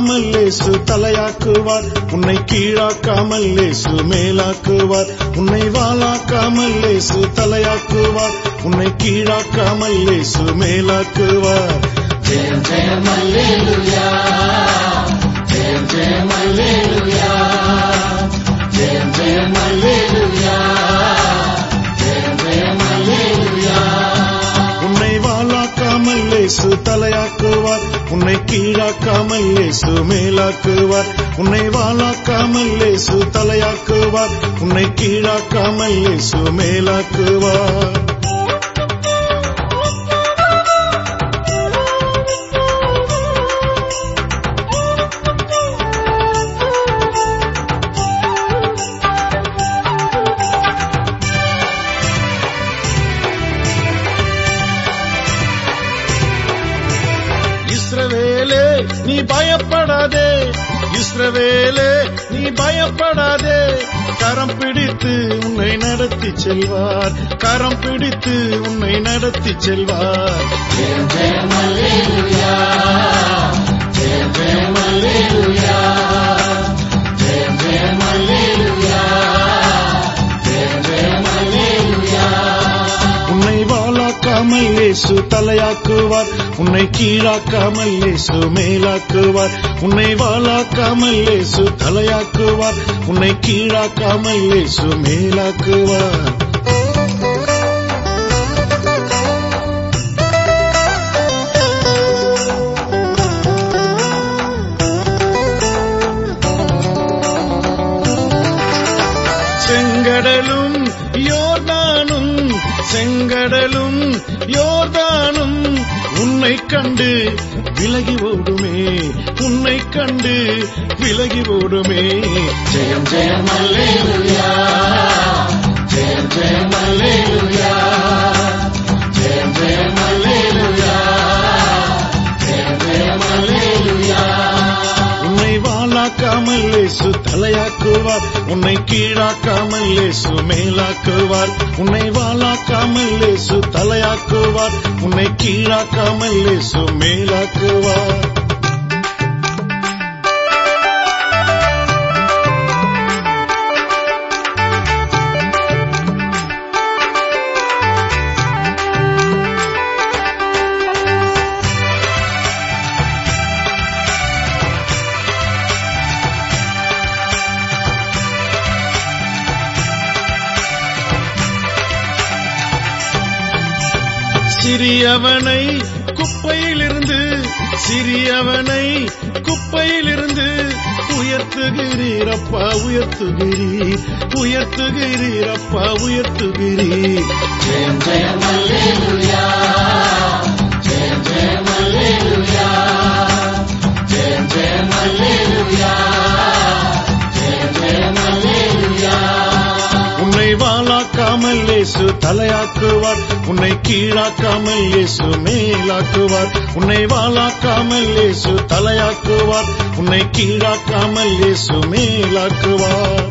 வாலாக்காமல் லேசு தலையாக்குவார் உன்னை கீழாக்காமல் லேசு மேலாக்குவார் உன்னை வாலாக்காமல் லேசு தலையாக்குவார் உன்னை கீழாக்காமல் லேசு மேலாக்குவார் ஜெயம் ஜெயம் அல்லேலூயா ஜெயம் ஜெயம் அல்லேலூயா ஜெயம் ஜெயம் அல்லேலூயா ஜெயம் ஜெயம் அல்லேலூயா உன்னை வாலாக்காமல் லேசு தலையாக்குவார் உன்னை கீழாக்காமல் லேசு மேலாக்குவார் உன்னை வாலாக்காமல் லேசு தலையாக்குவார் உன்னை கீழாக்காமல் லேசு மேலாக்குவார் இஸ்ரவேலே நீ பயப்படாதே இஸ்ரவேலே நீ பயப்படாதே கரம் பிடித்து உன்னை நடத்தி செல்வார் கரம் பிடித்து உன்னை நடத்தி செல்வார் ஜெயம் ஜெயம் அல்லேலூயா ஜெயம் ஜெயம் அல்லேலூயா ஜெயம் ஜெயம் அல்லேலூயா ஜெயம் ஜெயம் அல்லேலூயா உன்னை வாலாக்காமல் இயேசு தலையாக்குவார் உன்னை கீழாக்காமல் இயேசு மேலாக்குவார் உன்னை வாலாக்காமல் இயேசு தலையாக்குவார் உன்னை கீழாக்காமல் இயேசு மேலாக்குவார் செங்கடலும் யோர்தானும் செங்கடலும் யோர்தானும் உன்னை கண்டு விலகி ஓடுமே உன்னை கண்டு விலகி ஓடுமே ஜெயம் ஜெயம் அல்லேலூயா ஜெயம் ஜெயம் அல்லேலூயா ஜெயம் ஜெயம் அல்லேலூயா ஜெயம் ஜெயம் அல்லேலூயா உன்னை வாலாக்காமல் இயேசு தலையாக்குவார் உன்னை கீழாக்காமல் இயேசு மேலாக்குவார் உன்னை வாலாக்காமல் இயேசு தலையாக்குவார் உன்னை கீழாக்காமல் இயேசு மேலாக்குவார் சிறியவனை குப்பையிலிருந்து சிறியவனை குப்பையிலிருந்து உயர்த்துகிறீரப்பா உயர்த்துகிறீர் உயர்த்துகிறீரப்பா உயர்த்துகிறீர் ஜெயம் ஜெயம் அல்லேலூயா ஜெயம் ஜெயம் அல்லேலூயா ஜெயம் ஜெயம் அல்லேலூயா ஜெயம் ஜெயம் அல்லேலூயா உன்னை வாலாக்காமல் இயேசு தலையாக்குவார் உன்னை கீழாக்காமல் இயேசு மேலாக்குவார் உன்னை வாலாக்காமல் இயேசு தலையாக்குவார் உன்னை கீழாக்காமல் இயேசு மேலாக்குவார்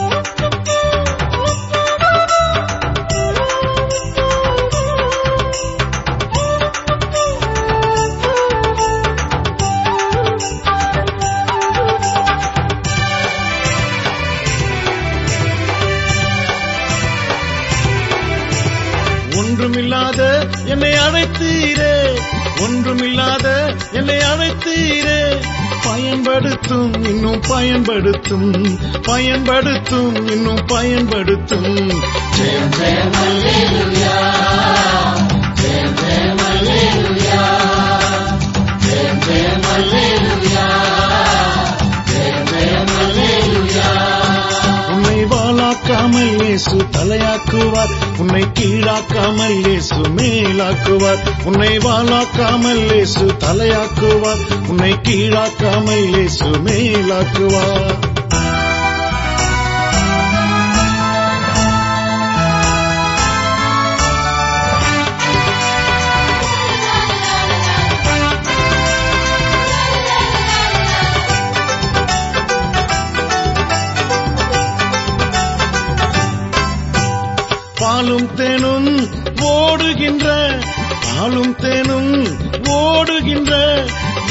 ஒன்றுமில்லாத என்னை அழைத்தீரே ஒன்றுமில்லாத என்னை அழைத்தீரே பயன்படுத்தும் இன்னும் பயன்படுத்தும் பயன்படுத்தும் இன்னும் பயன்படுத்தும் ஜெயம் ஜெயம் அல்லேலூயா ஜெயம் ஜெயம் அல்லேலூயா ஜெயம் ஜெயம் அல்லேலூயா ஜெயம் ஜெயம் அல்லேலூயா உன்னை வாலாக்காமல் இயேசு தலையாக்குவார் உன்னை கீழாக்காமல் இயேசு மேலாக்குவார் உன்னை வாலாக்காமல் இயேசு தலையாக்குவார் உன்னை கீழாக்காமல் இயேசு மேலாக்குவார் பாலும் தேனும் ஓடுகின்ற பாலும் தேனும் ஓடுகின்ற